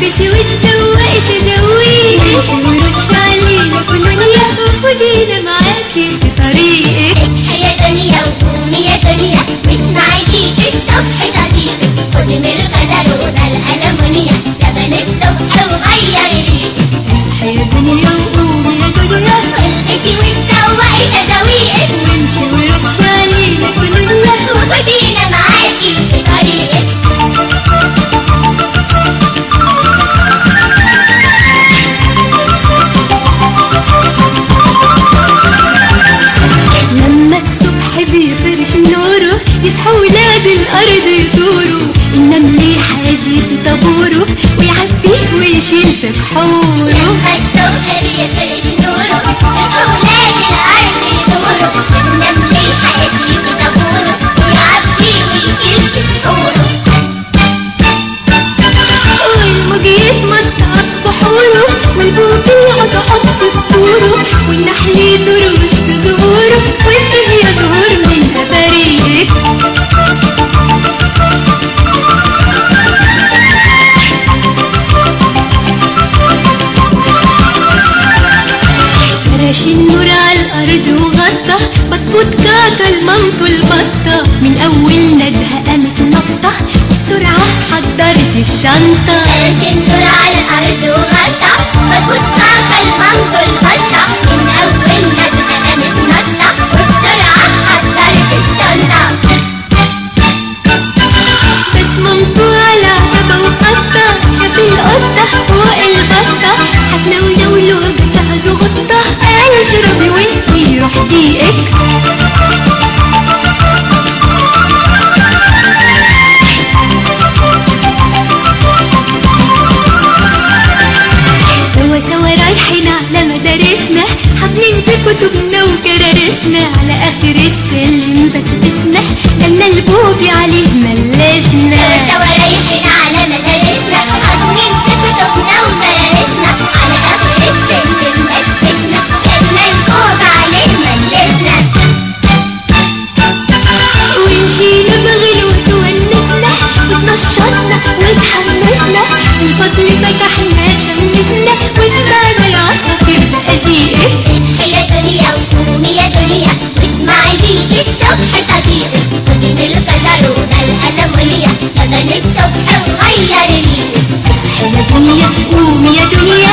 البسي وتزوقي تزوقي امشي ورش علينا كلنا وخدينا معاكي في طريقك اصحي يا دنيا وقومي يا دنيا واسمعي جيت الصبح صديقك خدي من الغدا لونا الألمونيا لبن الصبح وغيري ريقك اصحي يا دنيا وقومي يا دنيا والبسي وتزوقي تزويقك وامشي ورش علينا كلنا وخدينا معاكي في طريقك لما الصبح بيفرش نوره يصحوا ولاد الارض يطوروا النمل يحازي في طابوره ويعبيه ويشيل في كحوره لما الصبح بيفرش نوره أولاد الأرض يدوروا النمل يحيي في طابوره ويعبي ويشيل في بحوره والموج يتمتع في بحوره والبوق يقعد يحط في فطوره والنحل يدور وسط زهوره واسقيه يا زهور من أباريك فرش النور على الأرض وغطى بطبوط كاكا المامته البطة من أول ندهة قامت نطة بسرعة حضرت الشنطة فرش النور على الأرض وغطى بكوت كاكا المامته البطة من أول ندهة قامت نطة وبسرعة حضرت الشنطة بس مامته على عتبة وخطة شاف القطة فوق البسطة هتنونوله بتاع زغطة قال اشربي وانتي روح ديقك سوا سوا رايحين على مدارسنا حاضنين في كتبنا وكرارسنا على اخر السلم بسبسنا جالنا البوبي عليه ملسنا سوا رايحين على مدارسنا حاضنين في كتبنا وكرارسنا على آخر السلم بسبسنا جالنا الكوب عليه ملسنا ونشيل بغل وتونسنا وتنشطنا وتحمسنا الفصل فتحنا شمسنا وسمعنا العصافير بأزيقك اصحي يا دنيا وقومي يا دنيا واسمعي جيت الصبح صديقك خدي من الكزرونة الألمونية لبن الصبح وغيري ريقك اصحي يا دنيا قومي يا دنيا